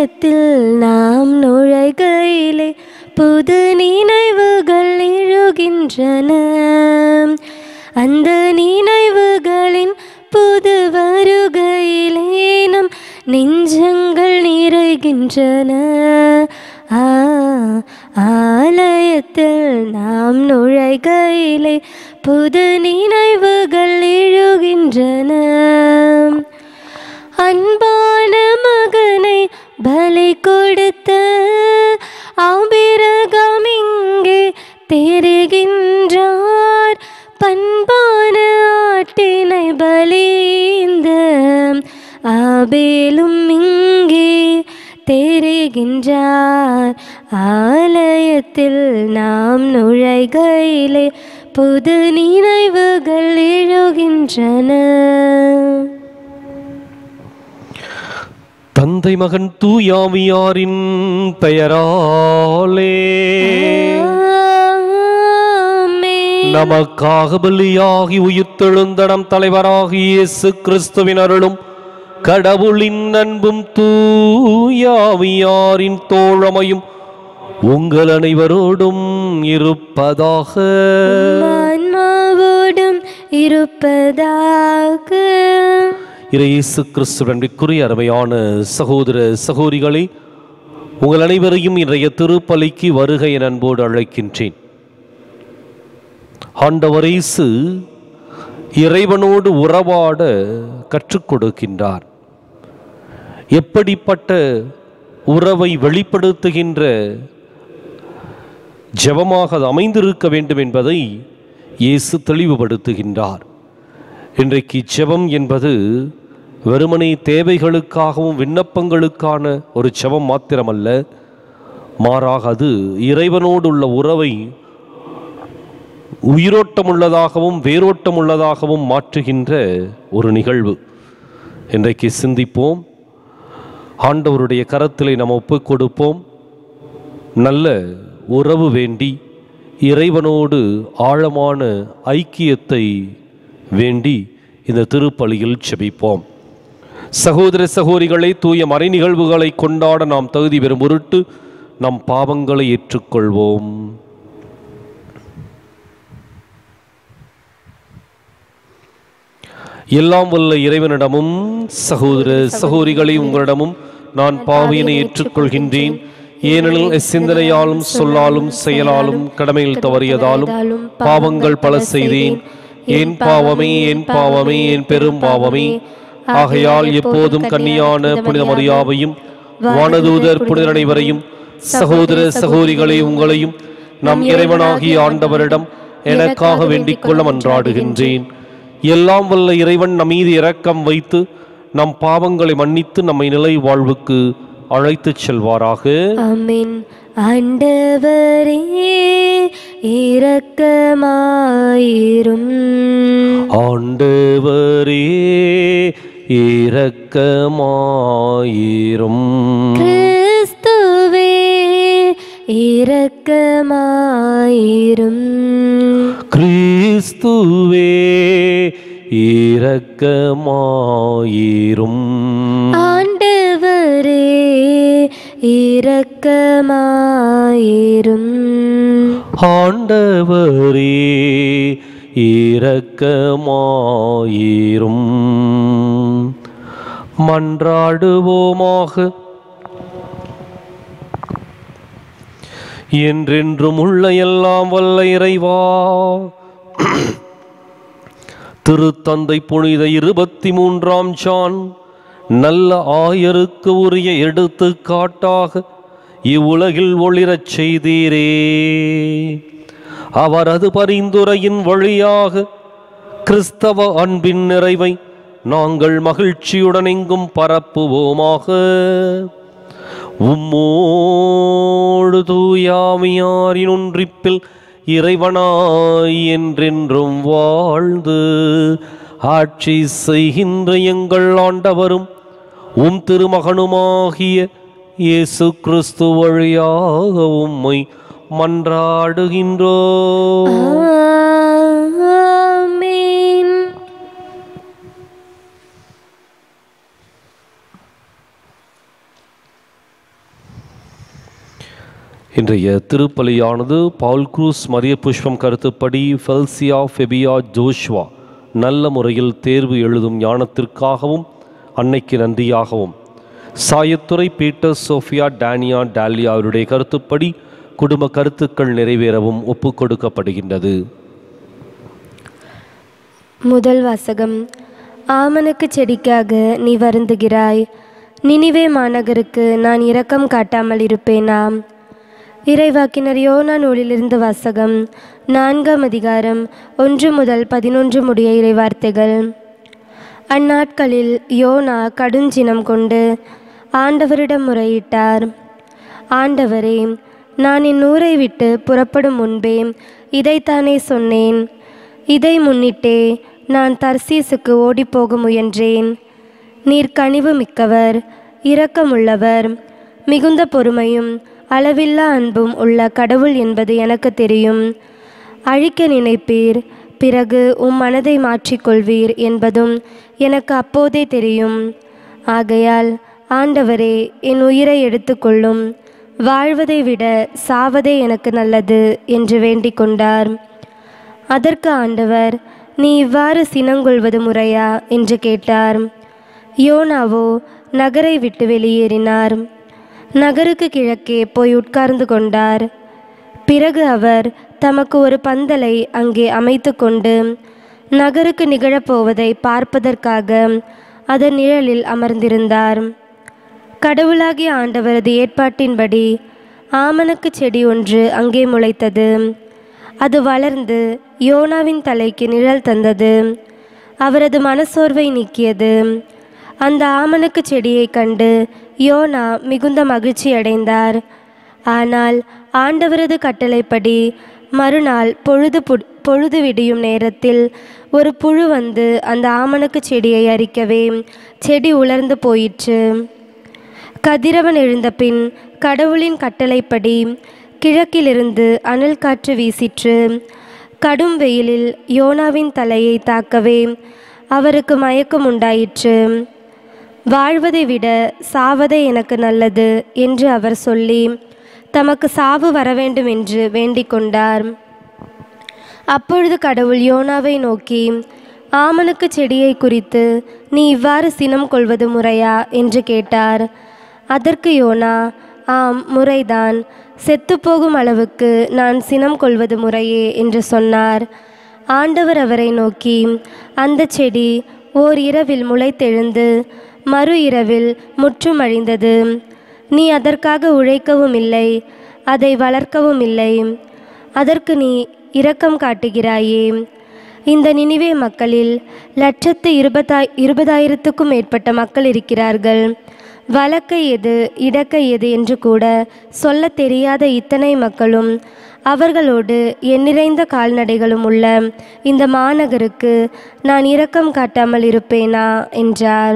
ஆலயத்தில் நாம் நுழைகையிலே புது நினைவுகள் எழுகின்றன அந்த நினைவுகளின் புது வருகையிலே நம் நெஞ்சங்கள் நிறைகின்றன ஆ ஆலயத்தில் நாம் நுழைகையிலே புது நினைவுகள் எழுகின்றன அன்பான மகனை பலி கொடுத்த ஆபிரகாம் இங்கே தெரிகின்றார் பண்பான ஆட்டினை பலிந்த ஆபேலும் இங்கே தெரிகின்றார் ஆலயத்தில் நாம் நுழைகையிலே புது நினைவுகள் எழுகின்றன தந்தை மகன் தூயாமியாரின் பெயராலே ஆமென். நமக்காக பலியாகி உயிர்த்தெழுந்தடம் தலைவராகி இயேசு கிறிஸ்துவின் அருளும் கடவுளின் அன்பும் தூயாவியாரின் தோழமையும் உங்கள் அனைவரோடும் இருப்பதாக ஆன்மாவோடும் இருப்பதாக இறை இயேசு கிறிஸ்துவின் அன்பிற்குரிய அருமையான சகோதர சகோதரிகளே உங்கள் அனைவரையும் இன்றைய திருப்பலிக்கு வருகை என அன்போடு அழைக்கின்றேன் ஆண்டவர் இயேசு இறைவனோடு உறவாட கற்றுக் கொடுக்கின்றார் எப்படிப்பட்ட உறவை வெளிப்படுத்துகின்ற ஜெபமாக அது அமைந்திருக்க வேண்டும் என்பதை இயேசு தெளிவுபடுத்துகின்றார் இன்றைக்கு ஜெபம் என்பது வெறுமனே தேவைகளுக்காகவும் விண்ணப்பங்களுக்கான ஒரு ஜெபம் மாத்திரமல்ல மாறாக அது இறைவனோடுள்ள உறவை உயிரோட்டமுள்ளதாகவும் வேரோட்டமுள்ளதாகவும் மாற்றுகின்ற ஒரு நிகழ்வு இன்றைக்கு சிந்திப்போம் ஆண்டவருடைய கரத்திலே நாம் ஒப்புக் கொடுப்போம் நல்ல உறவு வேண்டி இறைவனோடு ஆழமான ஐக்கியத்தை வேண்டி இந்த திருப்பலியில் செபிப்போம் சகோதர சகோதரிகளை தூய மறை நிகழ்வுகளை கொண்டாட நாம் தகுதி பெறும் பொருட்டு நம் பாவங்களை ஏற்றுக்கொள்வோம் எல்லாம் வல்ல இறைவனிடமும் சகோதர சகோதரிகளை உங்களிடமும் நான் பாவியனை ஏற்றுக்கொள்கின்றேன் ஏனெனில் சிந்தனையாலும் சொல்லாலும் செயலாலும் கடமையில் தவறியதாலும் பாவங்கள் பல செய்தேன் என் பாவமே என் பாவமே என் பெரும் பாவமே ஆகையால் எப்போதும் கன்னியான புனித மரியாவையும் வானதூதர் புனிதர் அனைவரையும் சகோதர சகோதரிகளை உங்களையும் நம் இறைவனாகிய ஆண்டவரிடம் எனக்காக வேண்டிக் கொள்ள மன்றாடுகின்றேன் எல்லாம் வல்ல இறைவன் நம் மீது இரக்கம் வைத்து நம் பாவங்களை மன்னித்து நம்மை நிலை வாழ்வுக்கு அழைத்துச் செல்வாராக அமீன் ஆண்டவரே இரக்கமாயிரும் ஆண்டவரே இரக்கமாயிரும் கிறிஸ்துவே இரக்கமாயிரும் கிறிஸ்துவே இரக்கமாயிரும் ஆண்டவரே இரக்கமாயிரும் ஆண்டவரே இரக்கமாயிரும் மன்றாடுவோமாக என்றென்றும் உள்ள எல்லாம் வல்ல இறைவா திருத்தந்தை புனித இருபத்தி மூன்றாம் ஜான் நல்ல ஆயருக்கு உரிய எடுத்துக்காட்டாக இவ்வுலகில் ஒளிரச் செய்தீரே அவரது பரிந்துரையின் வழியாக கிறிஸ்தவ அன்பின் நிறைவை நாங்கள் மகிழ்ச்சியுடன் எங்கும் பரப்புவோமாக உம்மோடு தூயாமியாரின் ஒன்றிப்பில் இறைவனாய் என்றென்றும் வாழ்ந்து ஆட்சி செய்கின்ற எங்கள் ஆண்டவரும் உம் திருமகனுமாகிய இயேசு கிறிஸ்து வழியாக உம்மை மன்றாடுகின்றோ ஆமென் இன்றைய திருப்பலியானது பால் குரூஸ் மரிய புஷ்பம் கருத்துப்படி ஃபெல்சியா ஃபெபியா ஜோஷ்வா நல்ல முறையில் தேர்வு எழுதும் ஞானத்திற்காகவும் அன்னைக்கு நன்றியாகவும் சாயத்துறை பீட்டர் சோஃபியா டேனியா டாலியா அவருடைய கருத்துப்படி குடும்ப கருத்துக்கள் நிறைவேறவும் ஒப்புக் கொடுக்கப்படுகின்றது முதல் வாசகம் ஆமனுக்கு செடிக்காக நீ வருந்துகிறாய் நினிவே மாநகருக்கு நான் இரக்கம் காட்டாமல் இருப்பேனாம் இறைவாக்கினர் யோனா நூலிலிருந்து வாசகம் நான்காம் அதிகாரம் ஒன்று முதல் பதினொன்று முடிய இறைவார்த்தைகள் அந்நாட்களில் யோனா கடுஞ்சினம் கொண்டு ஆண்டவரிடம் முறையிட்டார் ஆண்டவரே நான் என் ஊரை விட்டு புறப்படும் முன்பே இதைத்தானே சொன்னேன் இதை முன்னிட்டே நான் தர்சீசுக்கு ஓடிப்போக முயன்றேன் நீர் கனிவு மிக்கவர் இரக்கமுள்ளவர் மிகுந்த பொறுமையும் அளவில்லா அன்பும் உள்ள கடவுள் என்பது எனக்கு தெரியும் அழிக்க நினைப்பீர் பிறகு உம் மனதை மாற்றிக்கொள்வீர் என்பதும் எனக்கு அப்போதே தெரியும் ஆகையால் ஆண்டவரே என் உயிரை எடுத்துக்கொள்ளும் வாழ்வதை விட சாவதே எனக்கு நல்லது என்று வேண்டிக் கொண்டார் அதற்கு ஆண்டவர் நீ இவ்வாறு சினங்கொள்வது முறையா என்று கேட்டார் யோனாவோ நகரை விட்டு வெளியேறினார் நகருக்கு கிழக்கே போய் உட்கார்ந்து கொண்டார் பிறகு அவர் தமக்கு ஒரு பந்தலை அங்கே அமைத்து கொண்டு நகருக்கு நிகழப்போவதை பார்ப்பதற்காக அதன் நிழலில் அமர்ந்திருந்தார் கடவுளாகிய ஆண்டவரது ஏற்பாட்டின்படி ஆமணக்கு செடி ஒன்று அங்கே முளைத்தது அது வளர்ந்து யோனாவின் தலைக்கு நிழல் தந்தது அவரது மனசோர்வை நீக்கியது அந்த ஆமணக்கு செடியை கண்டு யோனா மிகுந்த மகிழ்ச்சி அடைந்தார் ஆனால் ஆண்டவரது கட்டளைப்படி மறுநாள் பொழுது புட்- பொழுது விடியும் நேரத்தில் ஒரு புழு வந்து அந்த ஆமணக்கு செடியை அரிக்கவே செடி உலர்ந்து போயிற்று கதிரவன் எழுந்த பின் கடவுளின் கட்டளைப்படி கிழக்கிலிருந்து அனல் காற்று வீசிற்று கடும் வெயிலில் யோனாவின் தலையை தாக்கவே அவருக்கு மயக்கம் உண்டாயிற்று வாழ்வதை விட சாவதே எனக்கு நல்லது என்று அவர் சொல்லி தமக்கு சாவு வர வேண்டும் என்று வேண்டிக் கொண்டார் அப்பொழுது கடவுள் யோனாவை நோக்கி ஆமணக்கு செடியை குறித்து நீ இவ்வாறு சினம் கொள்வது முறையா என்று கேட்டார் அதற்கு யோனா ஆம் முறைதான் செத்துப்போகும் அளவுக்கு நான் சினம் கொள்வது முறையே என்று சொன்னார் ஆண்டவர் அவரை நோக்கி அந்த செடி ஓர் இரவில் முளைத்தெழுந்து மறு இரவில் முற்றும் அழிந்தது நீ அதற்காக உழைக்கவும் இல்லை அதை வளர்க்கவும் இல்லை அதற்கு நீ இரக்கம் காட்டுகிறாயே இந்த நினிவே மக்களில் லட்சத்து இருபதாய் இருபதாயிரத்துக்கும் மேற்பட்ட மக்கள் இருக்கிறார்கள் வழக்கை எது இடக்கை எது என்று கூட சொல்லத் தெரியாத இத்தனை மக்களும் அவர்களோடு எண்ணிறைந்த கால்நடைகளும் உள்ள இந்த மாநகருக்கு நான் இரக்கம் காட்டாமல் இருப்பேனா என்றார்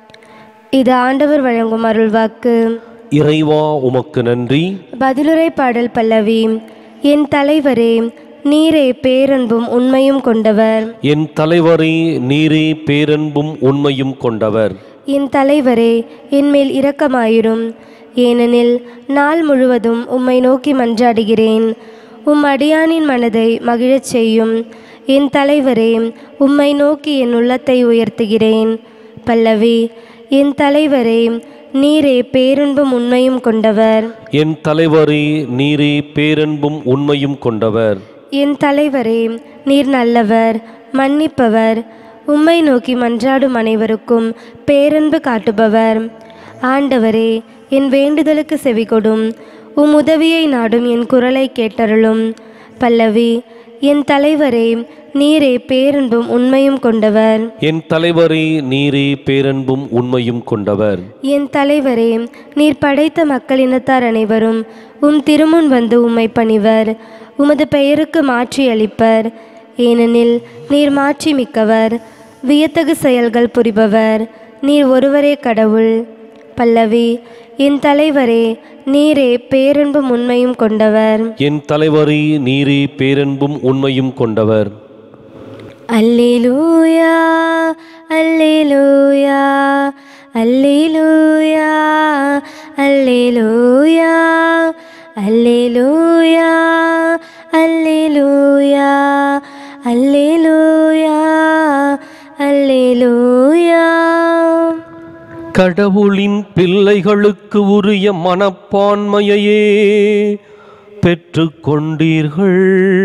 இது ஆண்டவர் வழங்கும் அருள்வாக்கு இறைவா உமக்கு நன்றி பதிலுரை பாடல் பல்லவி என் தலைவரே நீரே பேரன்பும் உண்மையும் கொண்டவர் என் தலைவரே நீரே பேரன்பும் உண்மையும் கொண்டவர் என் தலைவரே என்மேல் இரக்கமாயிரும் ஏனெனில் நாள் முழுவதும் உம்மை நோக்கி மன்றாடுகிறேன் உம் அடியானின் மனதை மகிழச் செய்யும் என் தலைவரே உம்மை நோக்கி என் உள்ளத்தை உயர்த்துகிறேன் பல்லவி என் தலைவரே நீரே பேரன்பும் உண்மையும் கொண்டவர் என் தலைவரே நீரே பேரன்பும் உண்மையும் கொண்டவர் என் தலைவரே நீர் நல்லவர் மன்னிப்பவர் உம்மை நோக்கி மன்றாடும் அனைவருக்கும் பேரன்பு காட்டுபவர் ஆண்டவரே என் வேண்டுதலுக்கு செவிகொடும் உம் உதவியை நாடும் என் குரலை கேட்டருளும் பல்லவி என் தலைவரே நீரே பேரன்பும் உண்மையும் கொண்டவர் என் தலைவரே நீரே பேரன்பும் உண்மையும் கொண்டவர் என் தலைவரே நீர் படைத்த மக்களினத்தார் அனைவரும் உம் திருமுன் வந்து உம்மை பணிவர் உமது பெயருக்கு மாற்றி அளிப்பர் ஏனெனில் நீர் மாட்சி மிக்கவர் வியத்தகு செயல்கள் புரிபவர் நீர் ஒருவரே கடவுள் பல்லவி என் தலைவரே நீரே பேரன்பும் உண்மையும் கொண்டவர் என் தலைவரே நீரே பேரன்பும் உண்மையும் கொண்டவர் அல்லேலூயா அல்லேலூயா அல்லேலூயா அல்லேலூயா அல்லேலூயா அல்லேலூயா அல்லேலூயா அல்லேலூயா கடவுளின் பிள்ளைகளுக்கு உரிய மனப்பான்மையையே பெற்றுக்கொண்டீர்கள்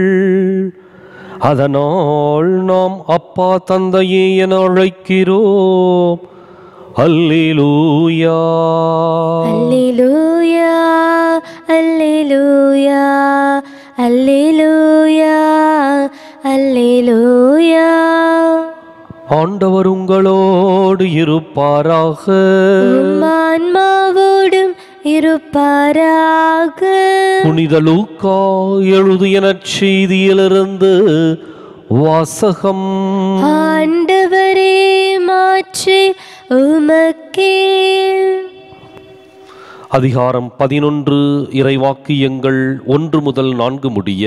அதனால் நாம் அப்பா தந்தையே என அழைக்கிறோம் அல்லேலூயா அல்லேலூயா அல்லேலூயா அல்லேலூயா அல்லேலூயா ஆண்டவர் உங்களோடு இருப்பாராக உம் ஆன்மாவோடும் இருப்பாராக புனித லூக்கா எழுதிய நற்செய்தியிலிருந்து வாசகம் ஆண்டவரே மாற்றி உமக்கே அதிகாரம் பதினொன்று இறைவாக்கியங்கள் ஒன்று முதல் நான்கு முடிய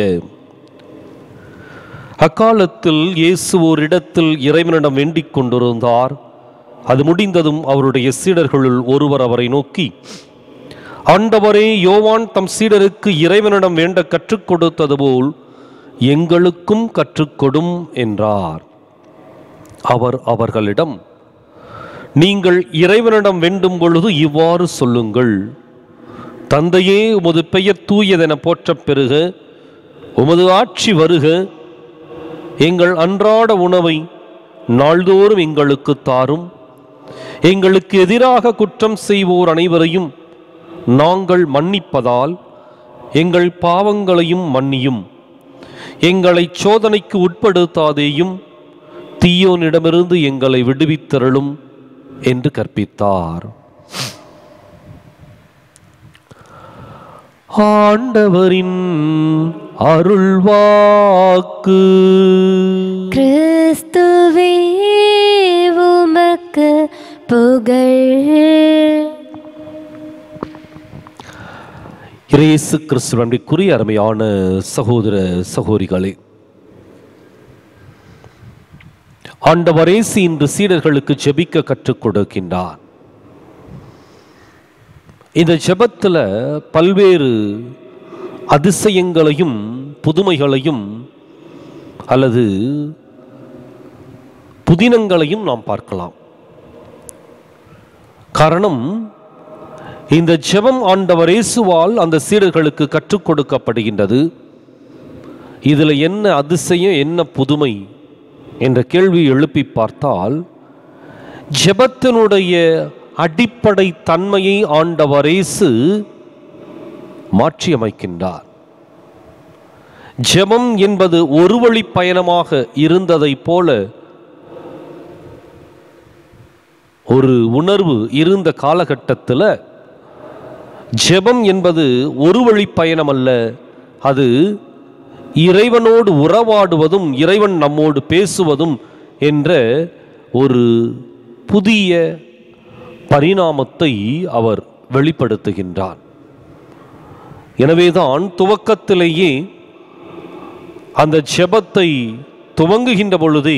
அக்காலத்தில் இயேசு ஓரிடத்தில் இறைவனிடம் வேண்டிக் கொண்டிருந்தார் அது முடிந்ததும் அவருடைய சீடர்களுள் ஒருவர் அவரை நோக்கி ஆண்டவரே யோவான் தம் சீடருக்கு இறைவனிடம் வேண்ட கற்றுக் கொடுத்தது போல் எங்களுக்கும் கற்றுக்கொடும் என்றார் அவர் அவர்களிடம் நீங்கள் இறைவனிடம் வேண்டும் பொழுது இவ்வாறு சொல்லுங்கள் தந்தையே உமது பெயர் தூயதென போற்றப் பெறுக உமது ஆட்சி வருக எங்கள் அன்றாட உணவை நாள்தோறும் எங்களுக்கு தாரும் எங்களுக்கு எதிராக குற்றம் செய்வோர் அனைவரையும் நாங்கள் மன்னிப்பதால் எங்கள் பாவங்களையும் மன்னியும் எங்களை சோதனைக்கு உட்படுத்தாதேயும் தீயோனிடமிருந்து எங்களை விடுவித்தருளும் என்று கற்பித்தார் ஆண்டவரின் அருள்வாக்கு கிறிஸ்துவே உமக்கு புகழ் இயேசு கிறிஸ்துவனுக்குரிய அருமையான சகோதர சகோதரிகளே ஆண்டவரேசு இன்று சீடர்களுக்கு ஜெபிக்க கற்றுக் கொடுக்கின்றார் இந்த ஜெபத்தில் பல்வேறு அதிசயங்களையும் புதுமைகளையும் அல்லது புதினங்களையும் நாம் பார்க்கலாம் காரணம் இந்த ஜெபம் ஆண்டவர் இயேசுவால் அந்த சீடர்களுக்கு கற்றுக் கொடுக்கப்படுகின்றது இதில் என்ன அதிசயம் என்ன புதுமை என்ற கேள்வி எழுப்பி பார்த்தால் ஜெபத்தினுடைய அடிப்படை தன்மையை ஆண்டவர் இயேசு மாற்றியமைக்கின்றார் ஜெபம் என்பது ஒரு வழி பயணமாக இருந்ததைப் போல ஒரு உணர்வு இருந்த காலகட்டத்தில் ஜெபம் என்பது ஒரு வழி பயணம் அல்ல அது இறைவனோடு உறவாடுவதும் இறைவன் நம்மோடு பேசுவதும் என்ற ஒரு புதிய பரிணாமத்தை அவர் வெளிப்படுத்துகின்றார் எனவேதான் துவக்கத்திலேயே அந்த ஜெபத்தை துவங்குகின்ற பொழுதே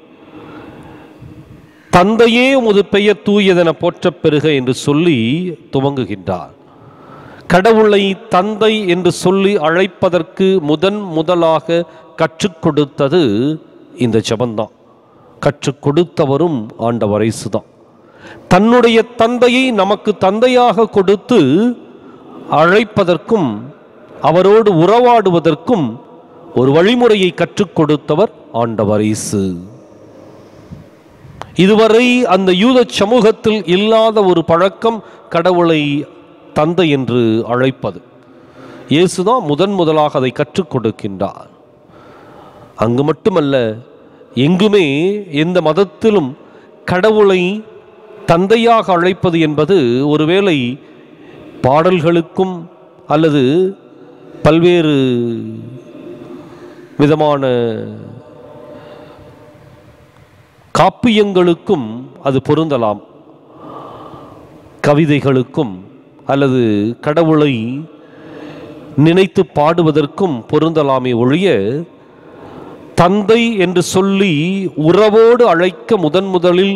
தந்தையே உமது பெயர் தூயதென போற்றப் பெறுக என்று சொல்லி துவங்குகின்றார் கடவுளை தந்தை என்று சொல்லி அழைப்பதற்கு முதன் முதலாக கற்றுக் கொடுத்தது இந்த ஜெபந்தான் கற்றுக் கொடுத்தவரும் ஆண்டவர் இயேசுதான் தன்னுடைய தந்தையை நமக்கு தந்தையாக கொடுத்து அழைப்பதற்கும் அவரோடு உறவாடுவதற்கும் ஒரு வழிமுறையை கற்றுக் கொடுத்தவர் ஆண்டவர் இயேசு இதுவரை அந்த யூத சமூகத்தில் இல்லாத ஒரு பழக்கம் கடவுளை தந்தை என்று அழைப்பது இயேசுதான் முதன் முதலாக அதை கற்றுக் கொடுக்கின்றார் அங்கு மட்டுமல்ல எங்குமே எந்த மதத்திலும் கடவுளை தந்தையாக அழைப்பது என்பது ஒருவேளை பாடல்களுக்கும் அல்லது பல்வேறு விதமான காப்பியங்களுக்கும் அது பொருந்தலாம் கவிதைகளுக்கும் அல்லது கடவுளை நினைத்து பாடுவதற்கும் பொருந்தலாமே ஒழிய தந்தை என்று சொல்லி உறவோடு அழைக்க முதன் முதலில்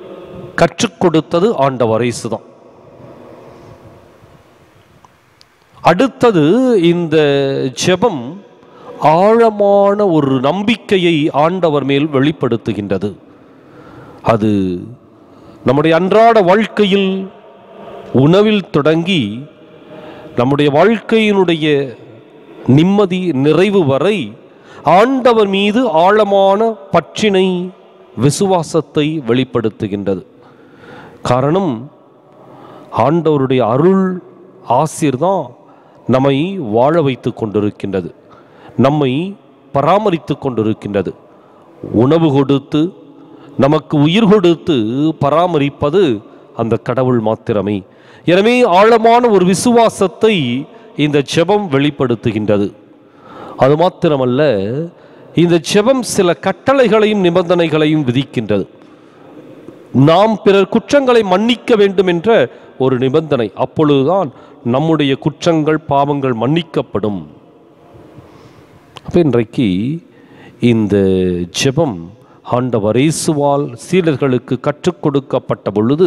கற்றுக் கொடுத்தது ஆண்டவர் இயேசுதான் அடுத்தது இந்த ஜெபம் ஆழமான ஒரு நம்பிக்கையை ஆண்டவர் மேல் வெளிப்படுத்துகின்றது அது நம்முடைய அன்றாட வாழ்க்கையில் உணவில் தொடங்கி நம்முடைய வாழ்க்கையினுடைய நிம்மதி நிறைவு வரை ஆண்டவர் மீது ஆழமான பற்றினை விசுவாசத்தை வெளிப்படுத்துகின்றது காரணம் ஆண்டவருடைய அருள் ஆசிர் தான் நம்மை வாழ வைத்து கொண்டிருக்கின்றது நம்மை பராமரித்து கொண்டிருக்கின்றது உணவு கொடுத்து நமக்கு உயிர் கொடுத்து பராமரிப்பது அந்த கடவுள் மாத்திரமே எனவே ஆழமான ஒரு விசுவாசத்தை இந்த ஜெபம் வெளிப்படுத்துகின்றது அது மாத்திரமல்ல இந்த ஜெபம் சில கட்டளைகளையும் நிபந்தனைகளையும் விதிக்கின்றது நாம் பிறர் குற்றங்களை மன்னிக்க வேண்டும் என்ற ஒரு நிபந்தனை அப்பொழுதுதான் நம்முடைய குற்றங்கள் பாவங்கள் மன்னிக்கப்படும் அப்ப இன்றைக்கு இந்த ஜெபம் ஆண்டவர் இயேசுவால் சீடர்களுக்கு கற்றுக் கொடுக்கப்பட்ட பொழுது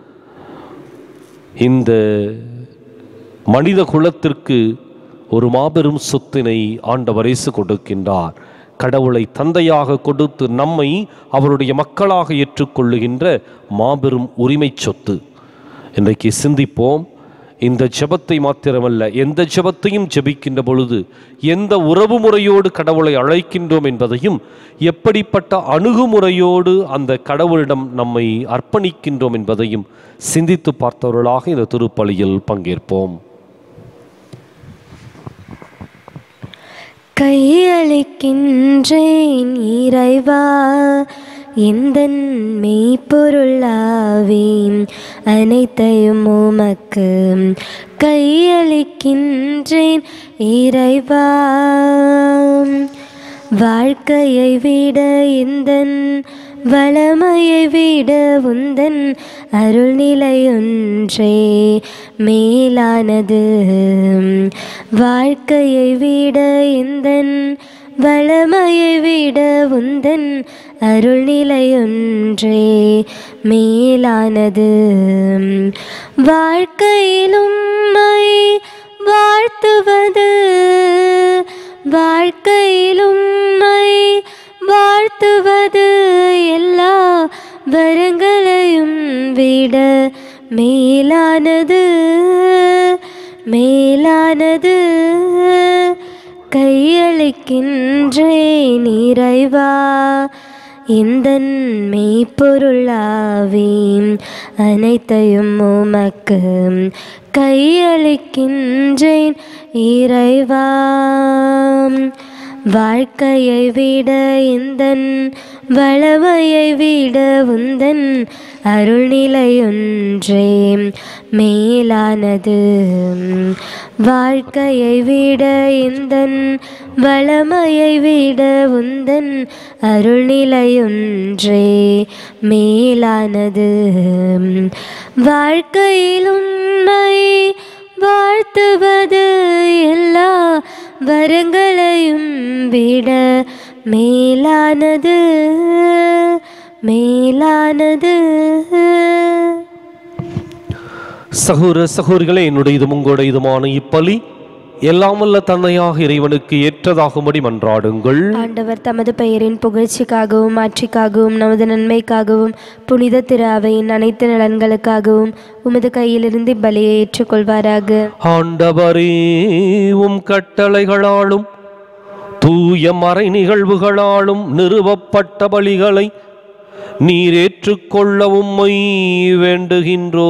இந்த மனித குலத்திற்கு ஒரு மாபெரும் சொத்தினை ஆண்டவர் இயேசு கொடுக்கின்றார் கடவுளை தந்தையாக கொடுத்து நம்மை அவருடைய மக்களாக ஏற்றுக்கொள்ளுகின்ற மாபெரும் உரிமை சொத்து இன்றைக்கு சிந்திப்போம் இந்த ஜெபத்தை மாத்திரமல்ல எந்த ஜெபத்தையும் ஜெபிக்கின்ற பொழுது எந்த உறவு முறையோடு கடவுளை அழைக்கின்றோம் என்பதையும் எப்படிப்பட்ட அணுகுமுறையோடு அந்த கடவுளிடம் நம்மை அர்ப்பணிக்கின்றோம் என்பதையும் சிந்தித்து பார்த்தவர்களாக இந்த திருப்பலியில் பங்கேற்போம் கையளிக்கின்றேன் இறைவா எந்தன் மெய்ப்பொருளாவேன் அனைத்தையும் உமக்கு கையளிக்கின்றேன் இறைவா வாழ்க்கையை விட எந்தன் வளமையை விட உந்தன் அருள்நிலையொன்றே மேலானது வாழ்க்கையை விட எந்தன் வளமையை விட உந்தன் அருள்நிலையொன்றே மேலானது வாழ்க்கையிலும் மை வாழ்த்துவது வாழ்க்கையிலும் மை வாழ்த்துவது எல்லா வரங்களையும் விட மேலானது மேலானது கையளிக்கின்றேன் இறைவா எந்தன் மெய்ப்பொருளாவேன் அனைத்தையும் உமக்கு கையளிக்கின்றேன் இறைவா வாழ்க்கையை விட எந்தன் வளமையை விட உந்தன் அருள்நிலையொன்றே மேலானது வாழ்க்கையை விட எந்தன் வளமையை விட உந்தன் அருள்நிலையொன்றே மேலானது வாழ்க்கையில் உண்மை வாழ்த்துவது எல்லா வரங்களையும் விட மேலானது மேலானது சகோர சகோதரிகளே என்னுடைய இதும் உங்களுடைய இதுமான இப்பலி எல்லாம் வல்ல தன்னையாக இறைவனுக்கு ஏற்றதாகும்படி மன்றாடுங்கள் ஆண்டவர் தமது பெயரின் புகழ்ச்சிக்காகவும் ஆட்சிக்காகவும் நமது நன்மைக்காகவும் புனித திரு அவையின் அனைத்து நலன்களுக்காகவும் உமது கையிலிருந்து பலியை ஏற்றுக்கொள்வாராக ஆண்டவரே உம் கட்டளைகளாலும் தூய மறை நிகழ்வுகளாலும் நிறுவப்பட்ட பலிகளை நீர் ஏற்றுக்கொள்ள உம்மை வேண்டுகின்றோ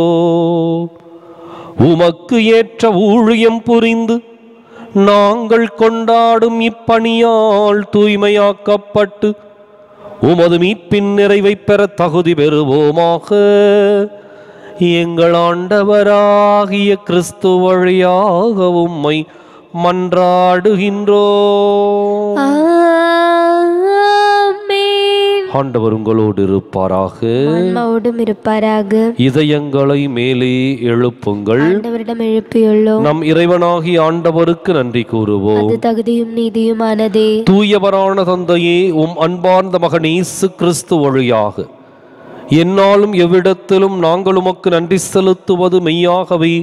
உமக்கு ஏற்ற ஊழியம் புரிந்து நாங்கள் கொண்டாடும் இப்பணியால் தூய்மையாக்கப்பட்டு உமது மீட்பின் நிறைவை பெற தகுதி பெறுவோமாக எங்கள் ஆண்டவராகிய கிறிஸ்து வழியாக உம்மை மன்றாடுகின்றோ ஆமென். ஆண்டவர் உங்களோடு இருப்பாராக ஆன்மாவோடும் இருப்பாராக இதயங்களை மேலே எழுப்புங்கள் ஆண்டவரிடம் எழுப்பியுள்ளோம் நம் இறைவனாகி ஆண்டவருக்கு நன்றி கூறுவோம் அது தகுதியும் நீதியுமானதே தூயவரான தந்தையே உம் அன்பார்ந்த மகன் இயேசு கிறிஸ்து வழியாக என்னாலும் எவ்விடத்திலும் நாங்கள் உமக்கு நன்றி செலுத்துவது மெய்யாகவே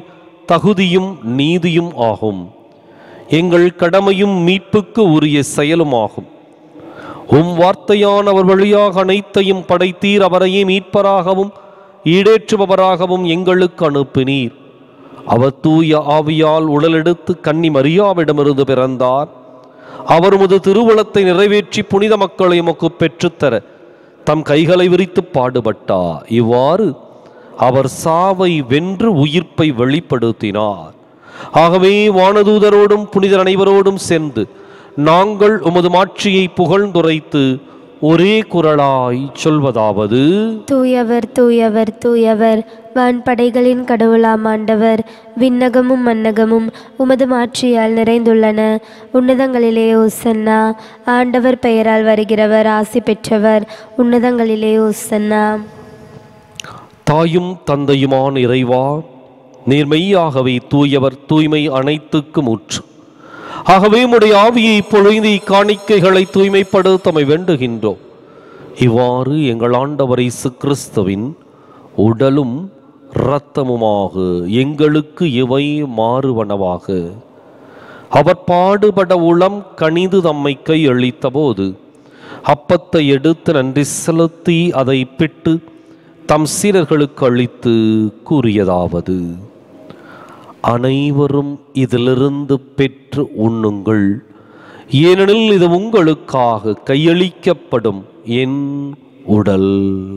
தகுதியும் நீதியும் ஆகும் எங்கள் கடமையும் மீட்புக்கு உரிய செயலுமாகும் உம் வார்த்தையான அவர் வழியாக அனைத்தையும் படைத்தீர் அவரையே மீட்பராகவும் ஈடேற்றுபவராகவும் எங்களுக்கு அனுப்பினீர் அவர் தூய ஆவியால் உடலெடுத்து கன்னி மரியாவிடமிருந்து பிறந்தார் அவர் உமது திருவுளத்தை நிறைவேற்றி புனித மக்களை உமக்கு பெற்றுத்தர தம் கைகளை விரித்து பாடுபட்டார் இவ்வாறு அவர் சாவை வென்று உயிர்ப்பை வெளிப்படுத்தினார் ஆகவே வானதூதரோடும் புனிதர் அனைவரோடும் சென்று நாங்கள் உமது மாட்சியை புகழ்ந்துரைத்து ஒரே குரலாய் சொல்வதாவது தூயவர் தூயவர் தூயவர் வான்படைகளின் கடவுளாம் ஆண்டவர் விண்ணகமும் மன்னகமும் உமது மாட்சியால் நிறைந்துள்ளன உன்னதங்களிலே ஓசன்னா ஆண்டவர் பெயரால் வருகிறவர் ஆசி பெற்றவர் உன்னதங்களிலே ஓசன்னா தாயும் தந்தையுமான இறைவா நீர் மெய்யாகவே தூயவர் தூய்மை அனைத்துக்கும் ஊற்று ஆகவே உம்முடைய ஆவியை பொழுதி காணிக்கைகளை தூய்மைப்படுத்தமை வேண்டுகின்றோம் இவ்வாறு எங்கள் ஆண்டவர் இயேசு கிறிஸ்துவின் உடலும் இரத்தமுமாக எங்களுக்கு இவை மாறுவனவாக அவர் பாடுபட உளம் கனிது தம்மை கையளித்த போது அப்பத்தை எடுத்து நன்றி செலுத்தி அதை பிட்டு தம் சீரர்களுக்கு அளித்து கூறியதாவது அனைவரும் இதிலிருந்து பெற்று உண்ணுங்கள் ஏனெனில் இது உங்களுக்காக கையளிக்கப்படும் என் உடல்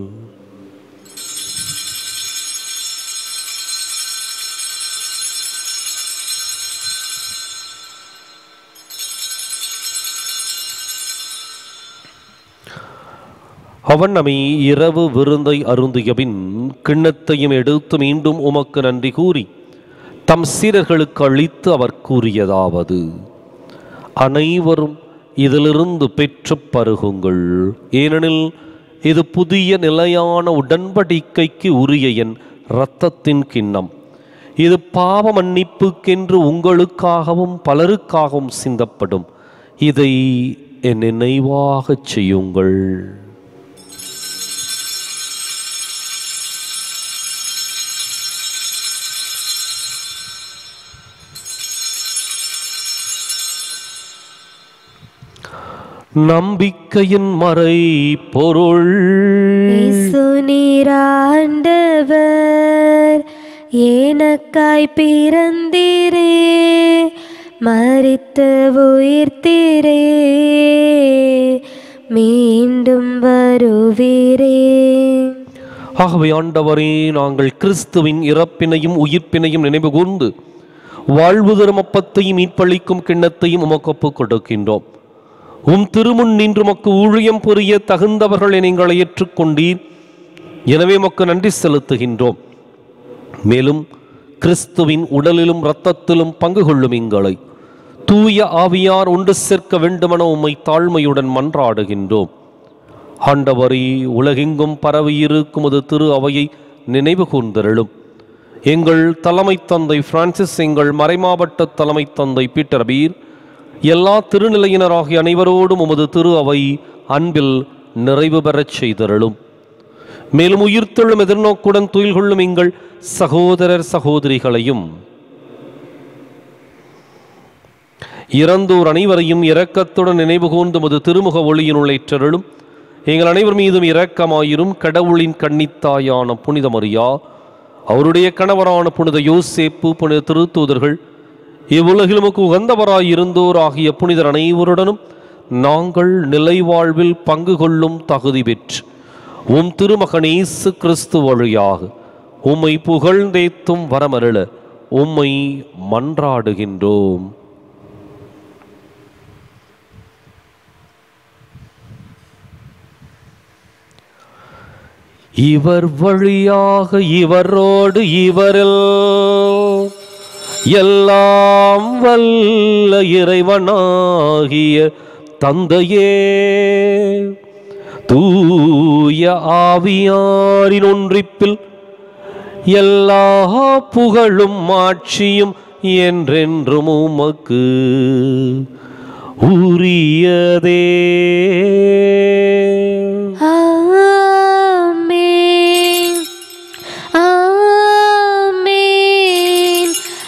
அவன் நம்மை இரவு விருந்தை அருந்தியபின் கிண்ணத்தையும் எடுத்து மீண்டும் உமக்கு நன்றி கூறி தம் சீரர்களுக்கு அளித்து அவர் கூறியதாவது அனைவரும் இதிலிருந்து பெற்று பருகுங்கள் ஏனெனில் இது புதிய நிலையான உடன்படிக்கைக்கு உரிய என் இரத்தத்தின் கிண்ணம் இது பாவ மன்னிப்புக்கென்று உங்களுக்காகவும் பலருக்காகவும் சிந்தப்படும் இதை என் நினைவாகச் செய்யுங்கள் நம்பிக்கையின் மறை பொருள் இயேசு நீராண்டவர் எனக்காய் பிறந்தீரே மரித்து உயிர்த்தீரே மீண்டும் வருவீரே ஆகவே ஆண்டவரே நாங்கள் கிறிஸ்துவின் இறப்பினையும் உயிர்ப்பினையும் நினைவு கூர்ந்து வாழ்வு தரும் அப்பத்தையும் மீட்பளிக்கும் கிண்ணத்தையும் உமக்கு ஒப்புக் கொடுக்கின்றோம் உம் திருமுன் நின்று உமக்கு ஊழியம் புரிய தகுந்தவர்களை நீங்கள் ஏற்றுக்கொண்டீர் எனவே உமக்கு நன்றி செலுத்துகின்றோம் மேலும் கிறிஸ்துவின் உடலிலும் இரத்தத்திலும் பங்கு கொள்ளும் எங்களை தூய ஆவியார் ஒன்று சேர்க்க வேண்டுமென உம்மை தாழ்மையுடன் மன்றாடுகின்றோம் ஆண்டவரே உலகெங்கும் பரவியிருக்கும் அது திரு அவையை நினைவு கூர்ந்தருளும் எங்கள் தலைமை தந்தை பிரான்சிஸ் எங்கள் மறைமாவட்ட தலைமை தந்தை பீட்டர் பீர் எல்லா திருநிலையினராகிய அனைவரோடும் உமது திரு அவை அன்பில் நிறைவு பெறச் செய்தருளும் மேலும் உயிர்த்தெழும் எதிர்நோக்குடன் துயில் கொள்ளும் எங்கள் சகோதரர் சகோதரிகளையும் இறந்தோர் அனைவரையும் இரக்கத்துடன் நினைவு கூர்ந்து முது திருமுக ஒளியினுள் ஏற்றருளும் எங்கள் அனைவர் மீதும் இரக்கமாயிரும் கடவுளின் கன்னித்தாயான புனித மரியா அவருடைய கணவரான புனித யோசேப்பு புனித திருத்தூதர்கள் இவ்வுலகில் உமக்கு உகந்தவராயிருந்தோர் ஆகிய புனிதர் அனைவருடனும் நாங்கள் நிலைவாழ்வில் பங்கு கொள்ளும் தகுதி பெற்று உம் திருமகன் இயேசு கிறிஸ்து வழியாக உம்மை புகழ்ந்தேத்தும் வரமருள உம்மை மன்றாடுகின்றோம் இவர் வழியாக இவரோடு இவரில் எல்லாம் வல்ல இறைவனாகிய தந்தையே தூய ஆவியாரின் ஒன்றிப்பில் எல்லா புகழும் ஆட்சியும் என்றென்றும் உமக்கு உரியதே ஆமென் ஆமென்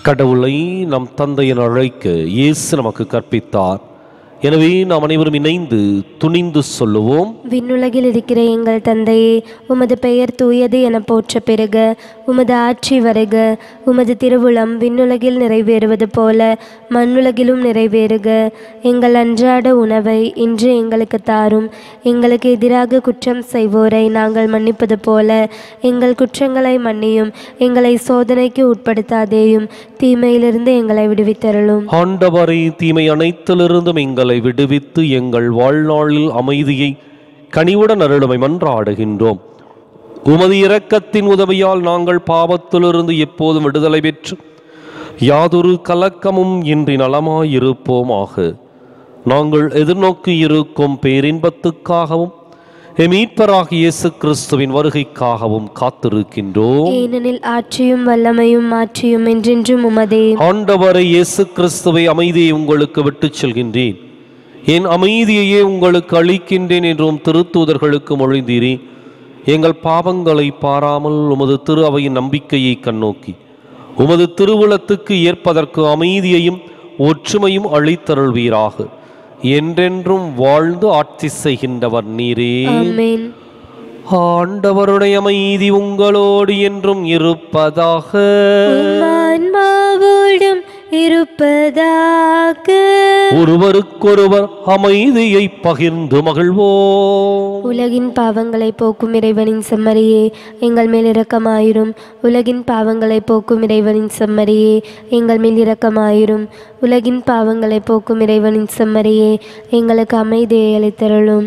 கடவுளை நம் தந்தை என அழைக்க இயேசு நமக்கு கற்பித்தார் எனவே நாம் அனைவரும் இணைந்து துணிந்து சொல்லுவோம் விண்ணுலகில் இருக்கிற எங்கள் தந்தையே உமது பெயர் தூயது என போற்ற பெருக உமது ஆட்சி வருக உமது திருவுளம் விண்ணுலகில் நிறைவேறுவது போல மண்ணுலகிலும் நிறைவேறுக எங்கள் அன்றாட உணவை இன்று எங்களுக்கு தாரும் எங்களுக்கு எதிராக குற்றம் செய்வோரை நாங்கள் மன்னிப்பது போல எங்கள் குற்றங்களை மன்னியும் எங்களை சோதனைக்கு உட்படுத்தாதேயும் தீமையிலிருந்து எங்களை விடுவித்தருளும் ஆண்டவரை தீமை அனைத்திலிருந்தும் எங்களை விடுவித்து எங்கள் வாழ்நாளில் அமைதியை கனிவுடன் அருளுமை மன்றாடுகின்றோம் உமது இரக்கத்தின் உதவியால் நாங்கள் பாவத்திலிருந்து எப்போதும் விடுதலை பெற்று யாதொரு கலக்கமும் இன்றி நலமாயிருப்போமாக நாங்கள் எதிர்நோக்கி இருக்கும் பேரின்பத்துக்காகவும் எம் மீட்பராகிய இயேசு கிறிஸ்துவின் வருகைக்காகவும் காத்திருக்கின்றோம் ஏனெனில் ஆட்சியும் வல்லமையும் மாற்றியும் என்றென்றும் உமதே ஆண்டவரை இயேசு கிறிஸ்துவை அமைதியை உங்களுக்கு விட்டுச் செல்கின்றேன் என் அமைதியையே உங்களுக்கு அளிக்கின்றேன் என்றும் திருத்தூதர்களுக்கு மொழிந்தீரே எங்கள் பாவங்களை பாராமல் உமது திரு அவையின் நம்பிக்கையை கண்ணோக்கி உமது திருவுளத்துக்கு ஏற்பதற்கு அமைதியையும் ஒற்றுமையும் அளித்தருள்வீராக என்றென்றும் வாழ்ந்து ஆட்சி செய்கின்றவர் நீரே ஆமென் ஆண்டவருடைய அமைதி உங்களோடு என்றும் இருப்பதாக உம் ஆன்மாவோடும் இருப்பதாக ஒருவருக்கொருவர் அமைதியை பகிர்ந்து மகிழ்வோம் உலகின் பாவங்களை போக்கும் இறைவனின் செம்மறியே எங்கள் மேல் இரக்கமாயிரும் உலகின் பாவங்களை போக்கும் இறைவனின் செம்மறியே எங்கள் மேல் இரக்கமாயிரும் உலகின் பாவங்களை போக்கும் இறைவனின் செம்மறியே எங்களுக்கு அமைதியை அளித்தருளும்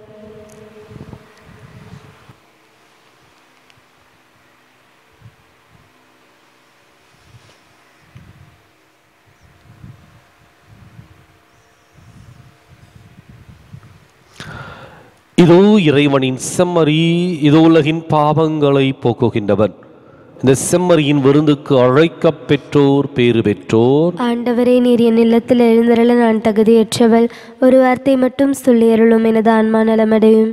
இதோ இறைவனின் செம்மறி இதோ உலகின் பாவங்களை போக்குகின்றவர் இந்த செம்மறியின் விருந்துக்கு அழைக்கப் பெற்றோர் பேறு பெற்றோர் ஆண்டவரே நீர் என் இல்லத்தில் எழுந்தருள நான் தகுதியற்றவள் ஒரு வார்த்தை மட்டும் சொல்லி அருளும் எனது ஆன்மா நலமடையும்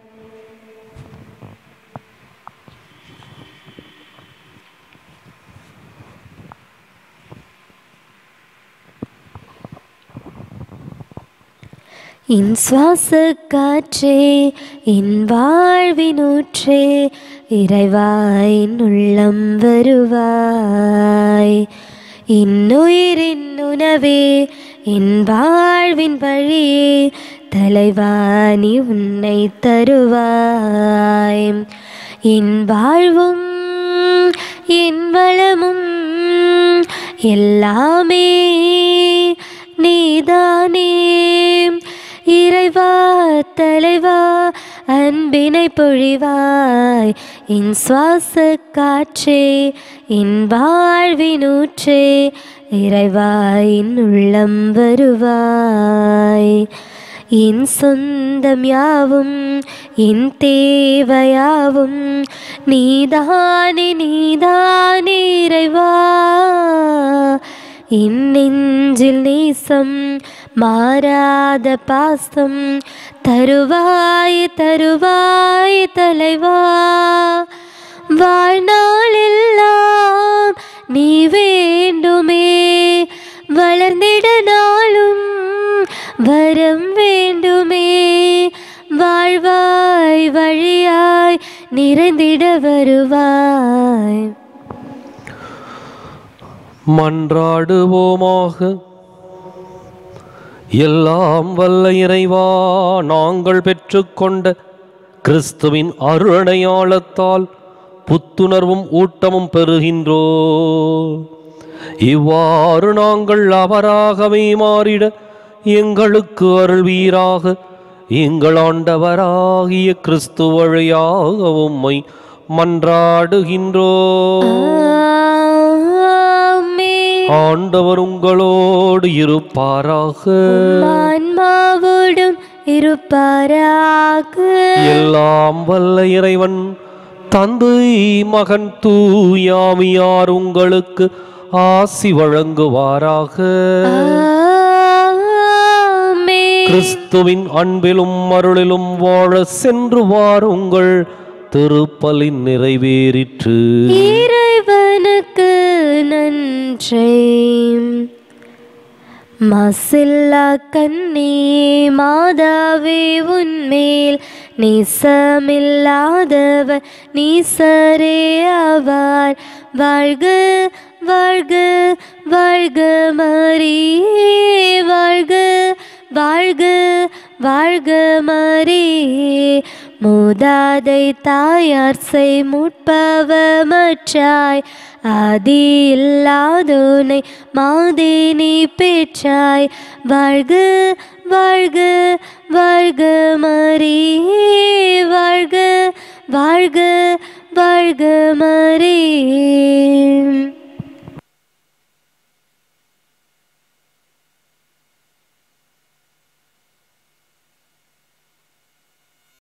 என் சுவாச காற்றே என் வாழ்வினூற்றே இறைவாயின் உள்ளம் வருவாய் இன்னுயிரின் உணவே என் வாழ்வின் வழியே தலைவாணி உன்னை தருவாய் என் வாழ்வும் என் வளமும் எல்லாமே நீதானே இறைவா தலைவா அன்பினை பொழிவாய் என் சுவாச காற்றே என் வாழ்வினூற்றே இறைவா என் உள்ளம் வருவாய் என் சொந்தம் யாவும் என் தேவையாவும் நீதானே நீதானே இறைவா என் நெஞ்சில் நேசம் மாறாத பாசம் தருவாய் தருவாய் தலைவா வாழ்நாளெல்லாம் நீ வேண்டுமே வளர்ந்திட நாளும் வரம் வேண்டுமே வாழ்வாய் வழியாய் நிறைந்திட வருவாய் மன்றாடுவோமாக எல்லாம் வல்ல இறைவா நாங்கள் பெற்றுக்கொண்ட கிறிஸ்துவின் அருளடையாளத்தால் புத்துணர்வும் ஊட்டமும் பெறுகின்றோ இவ்வாறு நாங்கள் அவராகவே மாறிட எங்களுக்கு அருள்வீராக எங்கள் ஆண்டவராகிய கிறிஸ்து வழியாக உம்மை மன்றாடுகின்றோ ஆமென். ஆண்டவர் உங்களோடு இருப்பாராக ஆன்மாவோடும் இருப்பாராக எல்லாம் வல்ல இறைவன் தந்தை மகன் தூயாமியார் உங்களுக்கு ஆசி வழங்குவாராக ஆமென். கிறிஸ்துவின் அன்பிலும் அருளிலும் வாழ சென்று வாருங்கள் திருப்பலின் நிறைவேறிற்று இறைவனுக்கு நன்றி ஒன்றை மசில்லா கண்ணே மாதாவே உன்மேல் நேசமில்லாதவர் நீசரே ஆவார் வாழ்க வாழ்க வாழ்க மரியே வாழ்க வாழ்க வாழ்க மரியே மூதாதை தாயார் செய் முற்பவமற்றாய் ஆதி இல்லாதோனை மாதினி பெற்றாய் வாழ்க வாழ்க வாழ்க மரியே வாழ்க வாழ்க வாழ்க மரியே